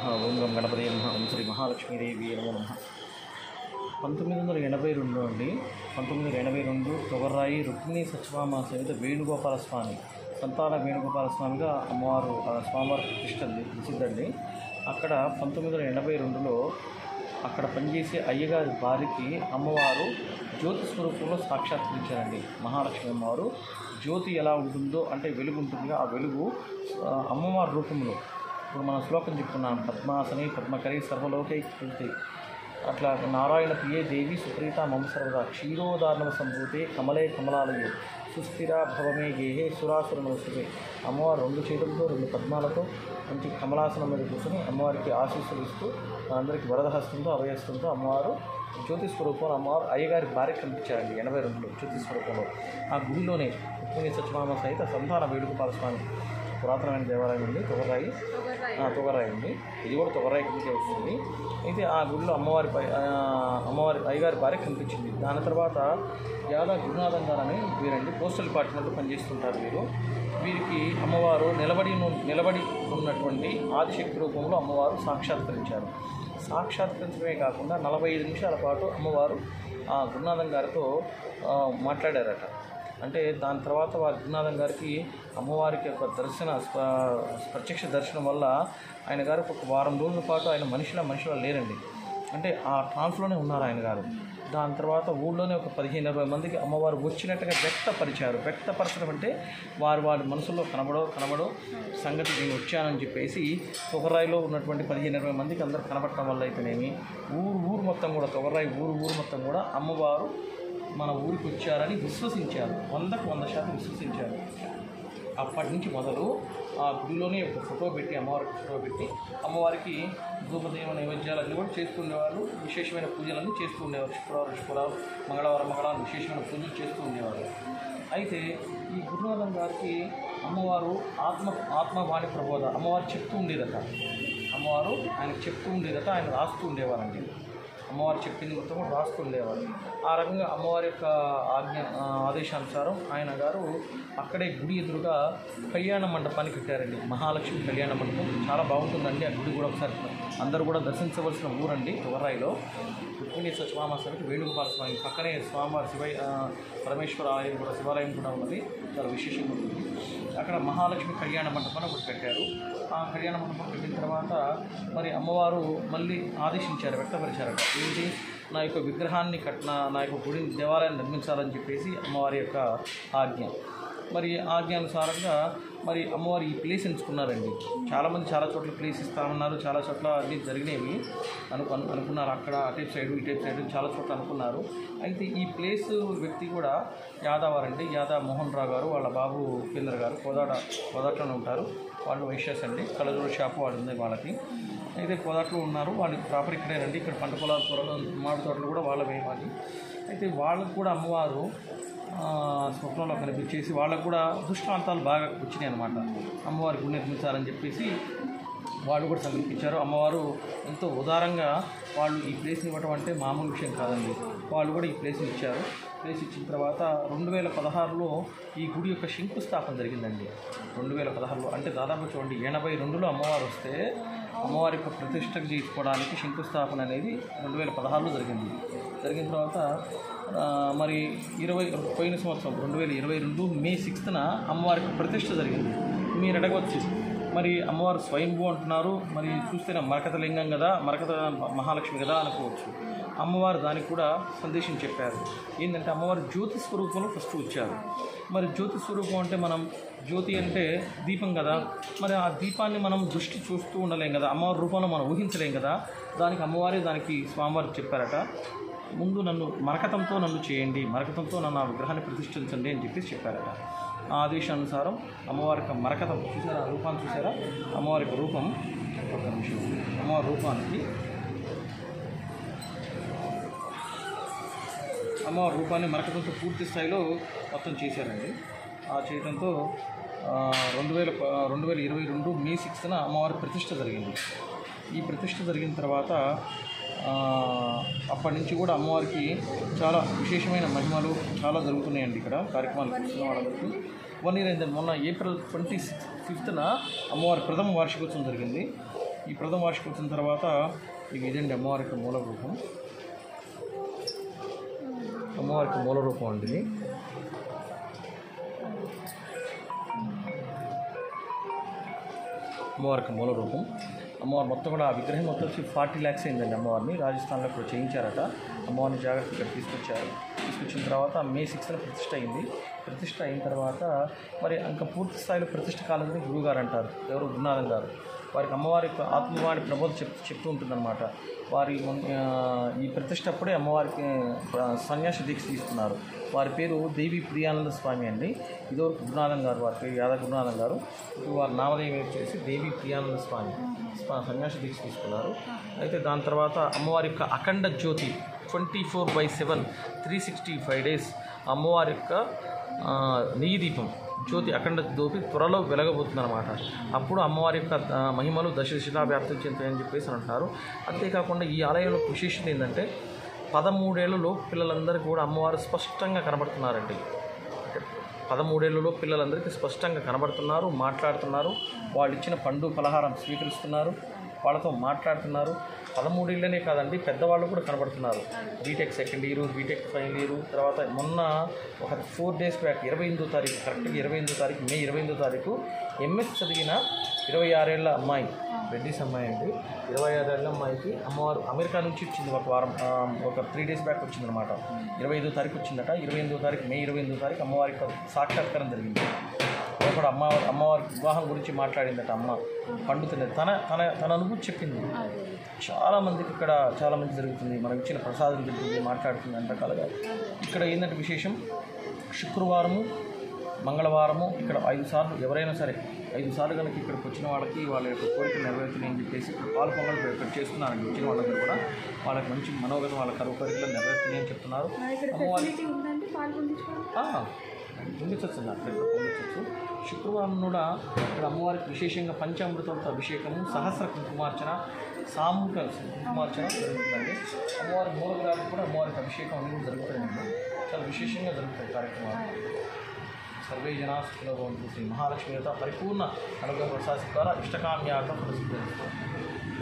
ఓం గం గణపతి నమ ఓం శ్రీ మహాలక్ష్మీదేవి నమో నమ పంతొమ్మిది వందల ఎనభై రెండు అండి పంతొమ్మిది వందల ఎనభై రెండు తొగర్రాయి రుక్మిణి సత్యభామ సహిత వేణుగోపాల స్వామి సంతాన వేణుగోపాల స్వామిగా అమ్మవారు ఆ స్వామివారి ప్రతిష్ట అండి ప్రసిద్ధండి అక్కడ పంతొమ్మిది వందల ఎనభై రెండులో అక్కడ పనిచేసే అయ్యగారి భార్యకి అమ్మవారు జ్యోతి స్వరూపంలో సాక్షాత్కరించారండి మహాలక్ష్మి అమ్మవారు జ్యోతి ఎలా ఉంటుందో అంటే వెలుగు ఉంటుందిగా ఆ వెలుగు ఆ, అమ్మవారి రూపంలో ఇప్పుడు మనం శ్లోకం చెప్పుకున్నాం పద్మాసని పద్మకరి సర్వలోకై కృతి అట్లా నారాయణ ప్రియ దేవి సుప్రీత మమ సర్వదా క్షీరోదార్ణవ సంభూతే కమలే కమలాలయే సుస్థిర భవమే గేహే సురాసుర నమస్తే అమ్మవారు రెండు చేతులతో రెండు పద్మాలతో మంచి కమలాసనం మీద కూర్చొని అమ్మవారికి ఆశీస్సులు ఇస్తూ అందరికీ వరదహస్తంతో అభయస్తంతో అమ్మవారు జ్యోతి స్వరూపంలో అమ్మవారు అయ్యగారి భార్య కనిపించారండి ఎనభై రెండులో జ్యోతి స్వరూపంలో ఆ గుడిలోనే రుక్మిణి సత్యభామ సహిత సంతాన వేణుగోపాల స్వామి పురాతనమైన దేవాలయం ఉంది తొగరాయి ఆ, తొగరాయి ఉంది ఇది కూడా తొగరాయి కిందకే వస్తుంది అయితే ఆ గుడిలో అమ్మవారి పై ఆ, అమ్మవారి అయ్యగారి భార్య కనిపించింది దాని తర్వాత యాదా గురునాథం గారు అని వీరండి పోస్టల్ డిపార్ట్మెంట్లో పనిచేస్తుంటారు వీరు వీరికి అమ్మవారు నిలబడి ఉన్న- నిలబడి ఉన్నటువంటి ఆదిశక్తి రూపంలో అమ్మవారు సాక్షాత్కరించారు సాక్షాత్కరించడమే కాకుండా నలభై ఐదు నిమిషాల పాటు అమ్మవారు ఆ గురునాథం గారితో ఆ, మాట్లాడారట అంటే దాని తర్వాత వారి గురునాథం గారికి అమ్మవారికి యొక్క దర్శన స్ప- ప్రత్యక్ష దర్శనం వల్ల ఆయన గారికి ఒక వారం రోజుల పాటు ఆయన మనిషిలా మనిషిలా లేరండి అంటే ఆ ట్రాన్స్లోనే ఉన్నారు ఆయన గారు దాని తర్వాత ఊళ్ళోనే ఒక పదిహేను ఇరవై మందికి అమ్మవారు వచ్చినట్టుగా వ్యక్తపరిచారు వ్యక్తపరచడం అంటే వారు వారి మనసులో కనబడో కనబడో సంగతి నేను వచ్చానని చెప్పేసి తొగరాయిలో ఉన్నటువంటి పదిహేను ఇరవై మందికి అందరూ కనబడటం వల్ల అయితేనేమి ఊరు ఊరు మొత్తం కూడా తొగరాయి ఊరు ఊరు మొత్తం కూడా అమ్మవారు మన ఊరికి వచ్చారని విశ్వసించారు వందకు వంద శాతం విశ్వసించారు అప్పటి నుంచి మొదలు ఆ గుడిలోనే ఒక ఫోటో పెట్టి అమ్మవారికి ఫోటో పెట్టి అమ్మవారికి ధూపదేవ నైవేద్యాలన్నీ కూడా చేస్తుండేవారు విశేషమైన పూజలన్నీ చేస్తూ ఉండేవారు శుక్రవారం శుక్రవారం మంగళవారం మంగళవారం విశేషమైన పూజలు చేస్తూ ఉండేవారు అయితే ఈ గురునాథం గారికి అమ్మవారు ఆత్మ ఆత్మవాణి ప్రబోధ అమ్మవారు చెప్తూ ఉండేదట అమ్మవారు ఆయనకు చెప్తూ ఉండేదట ఆయన రాస్తూ ఉండేవారండి అమ్మవారు చెప్పింది మొత్తం కూడా రాస్తూ ఉండేవారు ఆ రకంగా అమ్మవారి యొక్క ఆజ్ఞ ఆ, ఆదేశానుసారం ఆయన గారు అక్కడే గుడి ఎదురుగా కళ్యాణ మండపాన్ని కట్టారండి మహాలక్ష్మి కళ్యాణ మండపం చాలా బాగుంటుందండి ఆ గుడి కూడా ఒకసారి అందరూ కూడా దర్శించవలసిన ఊరండి తొగరాయిలో రుక్మిణి సత్యభామ స్వామికి వేణుగోపాల స్వామి పక్కనే స్వామివారి శివ ఆ, పరమేశ్వర ఆలయం కూడా శివాలయం కూడా ఉన్నది చాలా విశేషంగా ఉంటుంది అక్కడ మహాలక్ష్మి కళ్యాణ మండపాన్ని ఒకటి కట్టారు ఆ కళ్యాణ మండపం కట్టిన తర్వాత మరి అమ్మవారు మళ్ళీ ఆదేశించారు వ్యక్తపరిచారట ఏంటి నా యొక్క విగ్రహాన్ని కట్టిన నా యొక్క గుడి దేవాలయాన్ని నిర్మించాలని చెప్పేసి అమ్మవారి యొక్క ఆజ్ఞ మరి ఆజ్ఞానుసారంగా మరి అమ్మవారు ఈ ప్లేస్ ఎంచుకున్నారండి చాలామంది చాలా చోట్ల ప్లేస్ ఇస్తామన్నారు చాలా చోట్ల అన్నీ జరిగినవి అను అను- అనుకున్నారు అక్కడ అటేపు సైడ్ ఇటేపు సైడ్ చాలా చోట్ల అనుకున్నారు అయితే ఈ ప్లేస్ వ్యక్తి కూడా యాదవ్ అండి యాదవ్ మోహన్ రావు గారు వాళ్ళ బాబు ఉపేంద్ర గారు కోదాట కోదాటలోనే ఉంటారు వాళ్ళు వైశ్యాస్ అండి కలజోడు షాపు వాళ్ళు ఉంది వాళ్ళకి అయితే కోదాట్లో ఉన్నారు వాళ్ళు ప్రాపర్ ఇక్కడేనండి ఇక్కడ పంట పొలాలు త్వరలో మామిడి తోటలు కూడా వాళ్ళ వేయాలి అయితే వాళ్ళకు కూడా అమ్మవారు ఆ, స్వప్నంలో కనిపించేసి వాళ్ళకు కూడా దుష్టాంతాలు బాగా వచ్చినాయి అనమాట అమ్మవారి గుడి నిర్మించాలని చెప్పేసి వాళ్ళు కూడా సంకల్పించారు అమ్మవారు ఎంతో ఉదారంగా వాళ్ళు ఈ ప్లేస్ని ఇవ్వటం అంటే మామూలు విషయం కాదండి వాళ్ళు కూడా ఈ ప్లేస్ని ఇచ్చారు ప్లేస్ ఇచ్చిన తర్వాత రెండు వేల పదహారులో ఈ గుడి యొక్క శంకుస్థాపన జరిగిందండి రెండు వేల పదహారులో అంటే దాదాపు చూడండి ఎనభై రెండులో అమ్మవారు వస్తే అమ్మవారి యొక్క ప్రతిష్ట చేసుకోవడానికి శంకుస్థాపన అనేది రెండు వేల పదహారులో జరిగింది జరిగిన తర్వాత ఆ, మరి ఇరవై పోయిన సంవత్సరం రెండు వేల ఇరవై రెండు మే సిక్స్త్న అమ్మవారికి ప్రతిష్ట జరిగింది మీరు అడగవచ్చు మరి అమ్మవారు స్వయంభూ అంటున్నారు మరి చూస్తేనే మరకత లింగం కదా మరకత మహాలక్ష్మి కదా అనుకోవచ్చు అమ్మవారు దానికి కూడా సందేశం చెప్పారు ఏంటంటే అమ్మవారు జ్యోతి స్వరూపంలో ఫస్ట్ వచ్చారు మరి జ్యోతి స్వరూపం అంటే మనం జ్యోతి అంటే దీపం కదా మరి ఆ దీపాన్ని మనం దృష్టి చూస్తూ ఉండలేం కదా అమ్మవారి రూపంలో మనం ఊహించలేం కదా దానికి అమ్మవారే దానికి స్వామివారికి చెప్పారట ముందు నన్ను మరకతంతో నన్ను చేయండి మరకతంతో నన్ను ఆ విగ్రహాన్ని ప్రతిష్ఠించండి అని చెప్పేసి చెప్పారట ఆ ఆదేశానుసారం అమ్మవారి యొక్క మరకతం చూసారా ఆ రూపాన్ని చూసారా అమ్మవారి యొక్క రూపం ఒక నిమిషం అమ్మవారి రూపానికి అమ్మవారి రూపాన్ని మరకతంతో పూర్తి స్థాయిలో మొత్తం చేశారండి ఆ చేయడంతో ఆ, రెండు వేల ప- రెండు వేల ఇరవై రెండు మే సిక్స్త్న అమ్మవారి ప్రతిష్ట జరిగింది ఈ ప్రతిష్ట జరిగిన తర్వాత ఆ, అప్పటి నుంచి కూడా అమ్మవారికి చాలా విశేషమైన మహిమలు చాలా జరుగుతున్నాయండి ఇక్కడ కార్యక్రమాలు చూస్తున్న వాళ్ళందరికీ వన్ ఇయర్ అయింది మొన్న ఏప్రిల్ ట్వంటీ సిక్స్ ఫిఫ్త్న అమ్మవారి ప్రథమ వార్షికోత్సవం జరిగింది ఈ ప్రథమ వార్షిక వచ్చిన తర్వాత ఇవి ఇదండి అమ్మవారి యొక్క మూల రూపం అమ్మవారికి మూల రూపం అండి ఇది అమ్మవారికి మూల రూపం అమ్మవారు మొత్తం కూడా ఆ విగ్రహం మొత్తం వచ్చి ఫార్టీ ల్యాక్స్ అయిందండి అమ్మవారిని రాజస్థాన్లో ఇప్పుడు చేయించారట అమ్మవారిని జాగ్రత్తగా ఇక్కడ తీసుకొచ్చారు తీసుకొచ్చిన తర్వాత మే సిక్స్త్న ప్రతిష్ట అయింది ప్రతిష్ట అయిన తర్వాత మరి ఇంకా పూర్తి స్థాయిలో ప్రతిష్ట కాలేదని గురువుగారు అంటారు ఎవరు గురునాథం గారు వారికి అమ్మవారి యొక్క ఆత్మవాణి ప్రబోధ చెప్ చెప్తూ ఉంటుందన్నమాట వారి మొన్న- ఆ, ఈ ప్రతిష్ట అప్పుడే అమ్మవారికి ఆ, సన్యాస దీక్ష తీసుకున్నారు వారి పేరు దేవి ప్రియానంద స్వామి అండి ఇదివరకు గురునాథం గారు వారి పేరు యాదవ గురునాథం గారు ఇప్పుడు వారి నామధేయం వచ్చేసి దేవి ప్రియానంద స్వామి స్వా- సన్యాస దీక్ష తీసుకున్నారు అయితే దాని తర్వాత అమ్మవారి యొక్క అఖండ జ్యోతి twenty four by seven three sixty five days అమ్మవారి యొక్క ఆ, నెయ్యి దీపం జ్యోతి అఖండ జ్యోతి త్వరలో వెలగబోతుందన్నమాట అప్పుడు అమ్మవారి యొక్క ఆ, మహిమలు దశ దిశలా వ్యాప్తం చెందుతాయని చెప్పేసి అని అంటారు అంతేకాకుండా ఈ ఆలయంలో విశేషత ఏంటంటే పదమూడేళ్ళలో పిల్లలందరికీ కూడా అమ్మవారు స్పష్టంగా కనబడుతున్నారండి అంటే పదమూడేళ్ళలో పిల్లలందరికీ స్పష్టంగా కనబడుతున్నారు మాట్లాడుతున్నారు వాళ్ళు ఇచ్చిన పండు పలహారం స్వీకరిస్తున్నారు వాళ్ళతో మాట్లాడుతున్నారు పదమూడేళ్ళనే కాదండి పెద్దవాళ్ళు కూడా కనబడుతున్నారు BTech second year BTech final year తర్వాత మొన్న ఒక ఫోర్ డేస్ బ్యాక్ ఇరవై ఎనిమిదో తారీఖు కరెక్ట్గా ఇరవై ఎనిమిదో తారీఖు మే ఇరవై ఎనిమిదో తారీఖు ఎంఎస్ చదివిన ఇరవై ఆరేళ్ల అమ్మాయి రెడ్డిస్ అమ్మాయి అండి ఇరవై ఆరేళ్ల అమ్మాయికి అమ్మవారు అమెరికా నుంచి వచ్చింది ఒక వారం ఆ, ఒక త్రీ డేస్ బ్యాక్ వచ్చిందనమాట ఇరవై ఐదో తారీఖు వచ్చిందట ఇరవై ఎనిమిదో తారీఖు మే ఇరవై ఎనిమిదో తారీఖు అమ్మవారికి సాక్షాత్కారం జరిగింది లోపల అమ్మవారి అమ్మవారి వివాహం గురించి మాట్లాడిందట అమ్మ పండుతుంది తన తన తన అనుభూతి చెప్పింది చాలా మందికి ఇక్కడ చాలా మంది జరుగుతుంది మనం ఇచ్చిన ప్రసాదం జరుగుతుంది మాట్లాడుతుంది అంత రకాలుగా ఇక్కడ ఏంటంటే విశేషం శుక్రవారము మంగళవారము ఇక్కడ ఐదు సార్లు ఎవరైనా సరే ఐదు సార్లు కనుక ఇక్కడికి వచ్చిన వాళ్ళకి వాళ్ళ యొక్క కోరిక నెరవేరుతున్నాయి అని చెప్పేసి ఇక్కడ పాలు పొంగల్ ఇక్కడ ఇక్కడ చేస్తున్నారండి వచ్చిన వాళ్ళందరూ కూడా వాళ్ళకి మంచి మనోగతం వాళ్ళ కరువు కోరికలు నెరవేరుతున్నాయి అని చెప్తున్నారు అమ్మవారి ఫెసిలిటీ ఉందండి పాలు పొందించుకోవడం పొందించవచ్చు అక్కడ ఇక్కడ పొందించవచ్చు శుక్రవారం కూడా ఇక్కడ అమ్మవారికి విశేషంగా పంచామృతంతో అభిషేకము సహస్ర కుంకుమార్చన సామూహిక కుంకుమార్చన జరుగుతుందండి అమ్మవారి మూలగ్రాలకు కూడా అమ్మవారికి అభిషేకం అనేది జరుగుతాయండి చాలా విశేషంగా జరుగుతాయి కార్యక్రమాలు సర్వే జనా సుఖినో భవంతు శ్రీ మహాలక్ష్మి యొక్క పరిపూర్ణ అనుగ్రహ ప్రసాద ద్వారా ఇష్టకామ్యార్థం ప్రసిద్ధి